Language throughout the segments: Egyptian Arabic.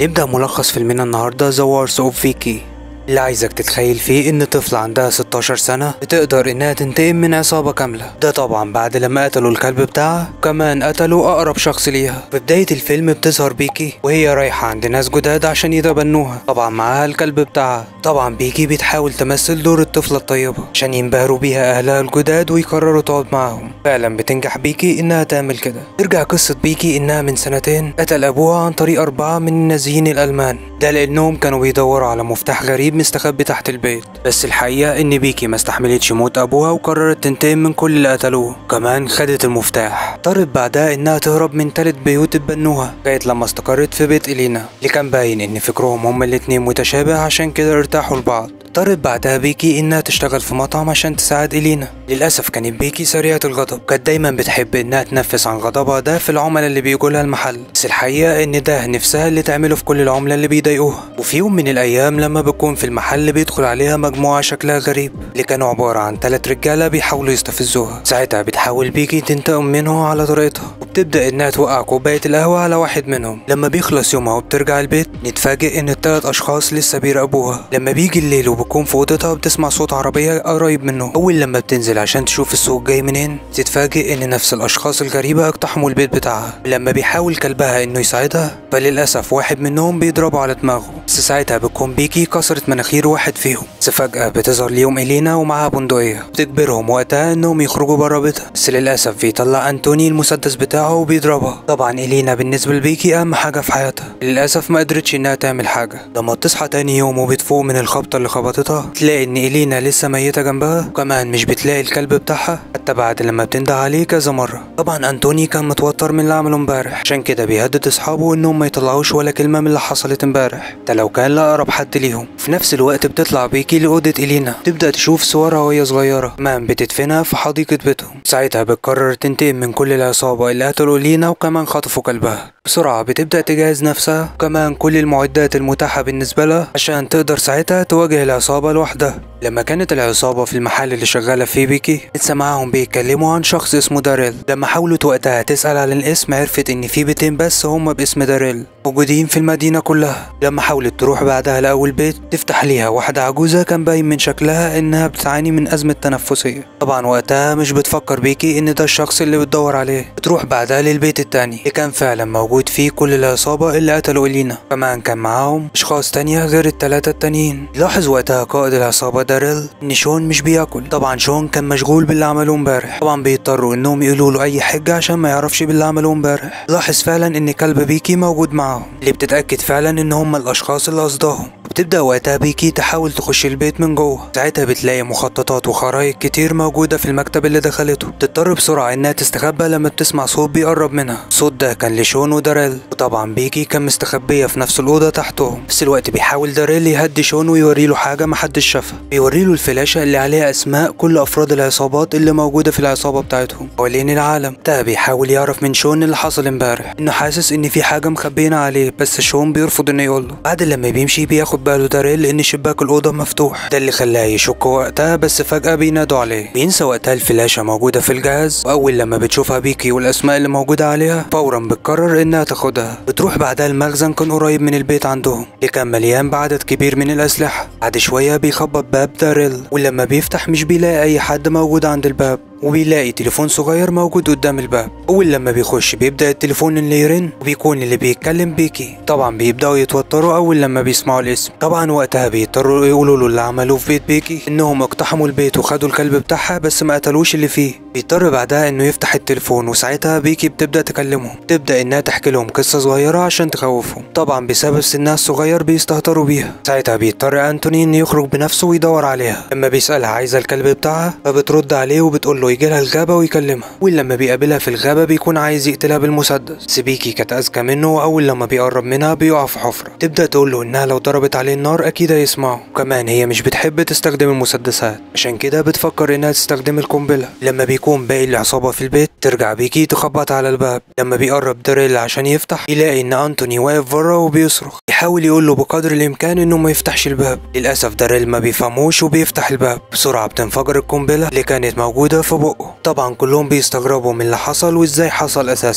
نبدأ ملخص فيلمنا النهاردة ذا وارز اوف فيكي اللي عايزك تتخيل فيه ان طفلة عندها 16 سنة بتقدر انها تنتقم من عصابة كاملة ده طبعا بعد لما قتلوا الكلب بتاعها وكمان قتلوا اقرب شخص ليها في بداية الفيلم بتظهر بيكي وهي رايحة عند ناس جداد عشان يتبنوها طبعا معاها الكلب بتاعها طبعا بيكي بتحاول تمثل دور الطفلة الطيبة عشان ينبهروا بيها اهلها الجداد ويقرروا تقعد معاهم فعلا بتنجح بيكي انها تعمل كده ترجع قصة بيكي انها من سنتين قتل ابوها عن طريق اربعة من النازيين الالمان ده لانهم كانوا بيدوروا على مفتاح غريب مستخبي تحت البيت بس الحقيقة ان بيكي ما استحملتش موت ابوها وقررت تنتقم من كل اللي قتلوه كمان خدت المفتاح اضطرت بعدها انها تهرب من تالت بيوت اتبنوها لغاية لما استقرت في بيت الينا اللي كان باين ان فكرهم هما الاتنين متشابه عشان كده ارتاحوا لبعض اضطرت بعدها بيكي انها تشتغل في مطعم عشان تساعد الينا للاسف كانت بيكي سريعة الغضب كانت دايما بتحب انها تنفس عن غضبها ده في العملاء اللي بيجوا لها المحل بس الحقيقة ان ده نفسها اللي تعمله في كل العملاء اللي بيضايقوها وفي يوم من الايام لما بتكون في المحل بيدخل عليها مجموعة شكلها غريب اللي كانوا عبارة عن ثلاث رجالة بيحاولوا يستفزوها ساعتها بتحاول بيكي تنتقم منهم على طريقتها وبتبدأ انها توقع كوباية القهوة على واحد منهم لما بيخلص يومها وبترجع البيت نتفاجئ ان الثلاث اشخاص لسه بيراقبوها لما بيجي الليل وبتكون في اوضتها بتسمع صوت عربية قريب منه اول لما بتنزل عشان تشوف الصوت جاي منين تتفاجئ ان نفس الاشخاص الغريبة اقتحموا البيت بتاعها لما بيحاول كلبها انه يساعدها فللاسف واحد منهم بيضربه على دماغه بس ساعتها بتكون بيكي كسرت مناخير واحد فيهم بس فجأة بتظهر ليهم إلينا ومعاها بندقية بتجبرهم وقتها إنهم يخرجوا برا بيتها بس للأسف بيطلع أنتوني المسدس بتاعه وبيضربها طبعا إلينا بالنسبة لبيكي أهم حاجة في حياتها للأسف ما قدرتش إنها تعمل حاجة لما تصحى تاني يوم وبتفوق من الخبطة اللي خبطتها تلاقي إن إلينا لسه ميتة جنبها وكمان مش بتلاقي الكلب بتاعها حتى بعد لما بتنده عليه كذا مرة طبعا أنتوني كان متوتر من اللي عمله امبارح عشان كده بيهدد أصحابه إنهم ما يطلعوش ولا كلمة من اللي حصلت امبارح ده لو كان لأقرب حد ليهم في نفس الوقت بتطلع بيكي لأوضة إلينا تبدأ تشوف صورها وهي صغيرة كمان بتدفنها في حديقة بيتهم ساعتها بتقرر تنتقم من كل العصابة اللي قتلوا إلينا وكمان خطفوا كلبها بسرعة بتبدأ تجهز نفسها وكمان كل المعدات المتاحة بالنسبة لها عشان تقدر ساعتها تواجه العصابة لوحدها لما كانت العصابة في المحل اللي شغالة فيه بيكي لسه معاهم بيتكلموا عن شخص اسمه داريل لما حاولت وقتها تسأل على الاسم عرفت ان في بيتين بس هما باسم داريل موجودين في المدينة كلها لما حاولت تروح بعدها لأول بيت تفتح ليها واحدة عجوزة كان باين من شكلها انها بتعاني من أزمة تنفسية طبعا وقتها مش بتفكر بيكي ان ده الشخص اللي بتدور عليه بتروح بعدها للبيت التاني اللي كان فعلا موجود فيه كل العصابة اللي قتلوا إلينا كمان كان معاهم أشخاص تانية غير التلاتة التانيين لاحظ وقتها قائد العصابة داريل ان شون مش بياكل طبعا شون كان مشغول باللي عملوه امبارح طبعا بيضطروا انهم يقولوا له اي حاجة عشان ما يعرفش باللي عملوه امبارح لاحظ فعلا ان كلب بيكي موجود معاهم اللي بتتأكد فعلا ان هم الاشخاص اللي قصدهم بتبدأ وقتها بيكي تحاول تخش البيت من جوه ساعتها بتلاقي مخططات وخرايط كتير موجودة في المكتب اللي دخلته بتضطر بسرعة انها تستخبى لما بتسمع صوت بيقرب منها الصوت ده كان لشون وداريل وطبعا بيكي كان مستخبية في نفس الأوضة تحتهم في الوقت بيحاول داريل يهدي شون ويوري له حاجة محدش شافها بيوري له الفلاشة اللي عليها أسماء كل أفراد العصابات اللي موجودة في العصابة بتاعتهم حوالين العالم ده بيحاول يعرف من شون اللي حصل امبارح انه حاسس ان في حاجة مخبينا عليه بس شون بيرفض انه يقوله بعد لما بيمشي بياخد باله داريل ان شباك الأوضة مفتوح ده اللي خلاه يشك وقتها بس فجأة بينادوا عليه بينسى وقتها الفلاشة موجودة في الجهاز وأول لما بتشوفها بيكي والأسماء اللي موجودة عليها فورا بتقرر انها تاخدها بتروح بعدها المخزن كان قريب من البيت عندهم اللي كان مليان بعدد كبير من الأسلحة بعد شوية بيخبط باب داريل ولما بيفتح مش بيلاقي أي حد موجود عند الباب وبيلاقي تليفون صغير موجود قدام الباب اول لما بيخش بيبدا التليفون اللي يرن وبيكون اللي بيتكلم بيكي طبعا بيبداوا يتوتروا اول لما بيسمعوا الاسم طبعا وقتها بيضطروا يقولوا له اللي عملوه في بيت بيكي انهم اقتحموا البيت وخدوا الكلب بتاعها بس ما قتلوش اللي فيه بيضطر بعدها انه يفتح التليفون وساعتها بيكي بتبدا تكلمهم تبدا انها تحكي لهم قصه صغيره عشان تخوفهم طبعا بسبب سنها الصغير بيستهتروا بيها ساعتها بيضطر انتوني انه يخرج بنفسه ويدور عليها لما بيسالها عايزه الكلب بتاعها فبترد عليه وبتقول له يجي لها الغابة ويكلمها ولما بيقابلها في الغابة بيكون عايز يقتلها بالمسدس سبيكي كانت أذكى منه وأول لما بيقرب منها بيقع في حفرة تبدأ تقول له إنها لو ضربت عليه النار أكيد هيسمعه وكمان هي مش بتحب تستخدم المسدسات عشان كده بتفكر إنها تستخدم القنبلة لما بيكون باقي العصابة في البيت ترجع بيكي تخبط على الباب لما بيقرب داريل عشان يفتح يلاقي إن أنتوني واقف بره وبيصرخ يحاول يقول له بقدر الإمكان إنه ما يفتحش الباب للأسف داريل ما بيفهموش وبيفتح الباب بسرعة بتنفجر القنبلة اللي كانت موجودة في بقه طبعا كلهم بيستغربوا من اللي حصل وازاي حصل اساسا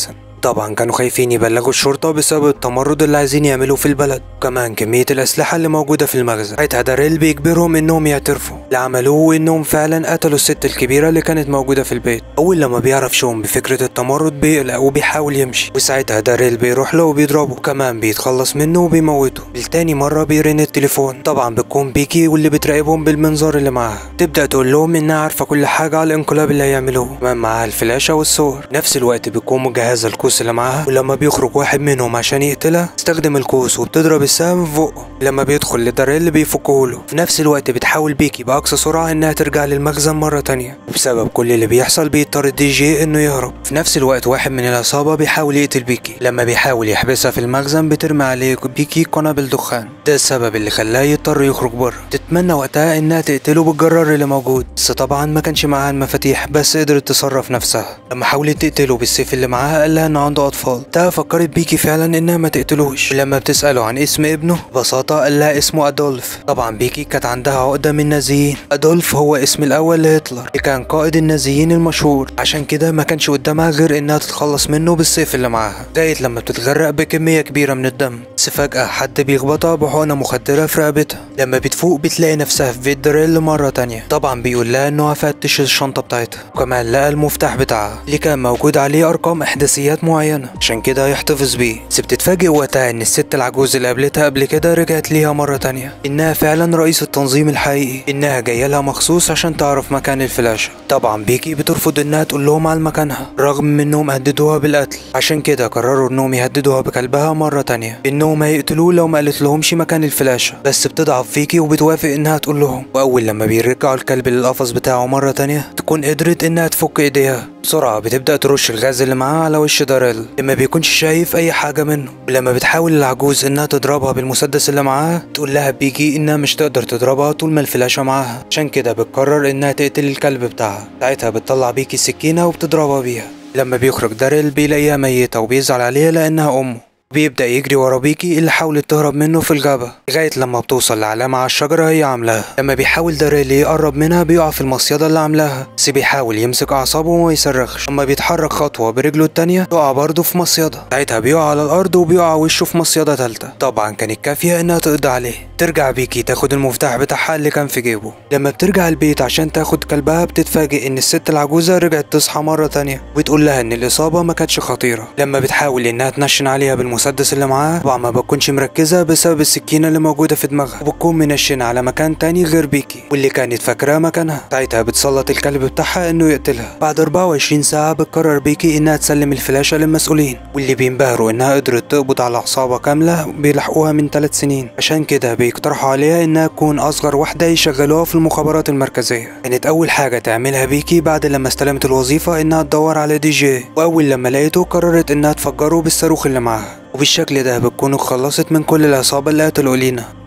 طبعا كانوا خايفين يبلغوا الشرطة بسبب التمرد اللي عايزين يعملوه في البلد كمان كمية الأسلحة اللي موجودة في المخزن ساعتها داريل بيجبرهم إنهم يعترفوا اللي عملوه إنهم فعلا قتلوا الست الكبيرة اللي كانت موجودة في البيت أول لما بيعرف شون بفكرة التمرد بيقلق وبيحاول يمشي وساعتها داريل بيروح له وبيضربه كمان بيتخلص منه وبيموته لتاني مرة بيرن التليفون طبعا بتكون بيكي واللي بتراقبهم بالمنظار اللي معاها تبدأ تقول لهم إنها عارفة كل حاجة على الانقلاب اللي هيعملوه كمان معاها الفلاشة والصور نفس الوقت بتكون مجهزة الكوس اللي معاها ولما بيخرج واحد منهم عشان يقتلها تستخدم الكوس وبتضرب السهم في بقه لما بيدخل لداريل بيفكه له في نفس الوقت بتحاول بيكي بأقصى سرعة إنها ترجع للمخزن مرة تانية وبسبب كل اللي بيحصل بيضطر الدي جي إنه يهرب في نفس الوقت واحد من العصابة بيحاول يقتل بيكي لما بيحاول يحبسها في المخزن بترمي عليه بيكي قنابل دخان ده السبب اللي خلاه يضطر يخرج بره تتمنى وقتها إنها تقتله بالجرار اللي موجود بس طبعا ما كانش معاها المفاتيح بس قدرت تصرف نفسها لما حاولت تقتله بالسيف اللي معاها قال لها إنه عنده أطفال ده فكرت بيكي فعلا إنها ما تقتلوش لما بتسأله عن اسم ابنه ببساطة قال لها اسمه أدولف طبعا بيكي كانت عندها عقدة من النازيين أدولف هو اسم الأول لهتلر اللي كان قائد النازيين المشهور عشان كده ما كانش قدامها غير إنها تتخلص منه بالسيف اللي معاها لغاية لما بتتغرق بكمية كبيرة من الدم بس فجأة حد بيخبطها بحقنة مخدرة في رقبتها لما بتفوق بتلاقي نفسها في بيت داريل مرة تانية طبعا بيقول لها إنه هفتش الشنطة بتاعتها وكمان لقى المفتاح بتاعها اللي كان موجود عليه أرقام إحداثيات معينة عشان كده يحتفظ بيه بس بتتفاجئ وقتها إن الست العجوز اللي قابلتها قبل كده رجعت ليها مرة تانية إنها فعلا رئيس التنظيم الحقيقي إنها جاية لها مخصوص عشان تعرف مكان الفلاشة طبعا بيكي بترفض إنها تقول لهم على مكانها رغم من إنهم هددوها بالقتل عشان كده قرروا إنهم يهددوها بكلبها مرة تانية إنهم هيقتلوه لو ما قالت لهمش مكان الفلاشة بس بتضعف فيكي وبتوافق إنها تقول لهم وأول لما بيرجعوا الكلب للقفص بتاعه مرة تانية تكون قدرت إنها تفك إيديها بسرعة بتبدأ ترش الغاز اللي معاها على وش داريل لما بيكونش شايف أي حاجة منه ولما بتحاول العجوز إنها تضربها بالمسدس اللي معاها تقول لها بيكي إنها مش تقدر تضربها طول ما الفلاشة معاها عشان كده بتقرر إنها تقتل الكلب بتاعها ساعتها بتطلع بيكي السكينة وبتضربها بيها لما بيخرج داريل بيلاقيها ميتة وبيزعل عليها لأنها أمه بيبدأ يجري ورا بيكي اللي حاولت تهرب منه في الغابة لغاية لما بتوصل لعلامة على الشجرة هي عاملاها لما بيحاول داريل يقرب منها بيقع في المصيدة اللي عاملاها بس بيحاول يمسك أعصابه وما يصرخش لما بيتحرك خطوة برجله التانية يقع برضه في مصيدة ساعتها بيقع على الأرض وبيقع وشه في مصيدة تالتة طبعا كانت كافية إنها تقضي عليه ترجع بيكي تاخد المفتاح بتاعها اللي كان في جيبه لما بترجع البيت عشان تاخد كلبها بتتفاجئ إن الست العجوزة رجعت تصحى مرة تانية وتقول لها إن الإصابة ما كانتش خطيرة لما بتحاول إنها تنشن عليها بالمسدس اللي معاها طبعا ما بتكونش مركزة بسبب السكينة اللي موجودة في دماغها وبتكون منشنة على مكان تاني غير بيكي واللي كانت فاكراه مكانها ساعتها بتسلط الكلب بتاعها انه يقتلها بعد 24 ساعة بتقرر بيكي انها تسلم الفلاشة للمسؤولين واللي بينبهروا انها قدرت تقبض على عصابة كاملة بيلحقوها من 3 سنين عشان كده بيقترحوا عليها انها تكون اصغر واحدة يشغلوها في المخابرات المركزية كانت اول حاجة تعملها بيكي بعد لما استلمت الوظيفة انها تدور على دي جي واول لما لقيته قررت انها تفجره بالصاروخ اللي معاها وبالشكل ده بتكون اتخلصت من كل العصابة اللي قتلوا لينا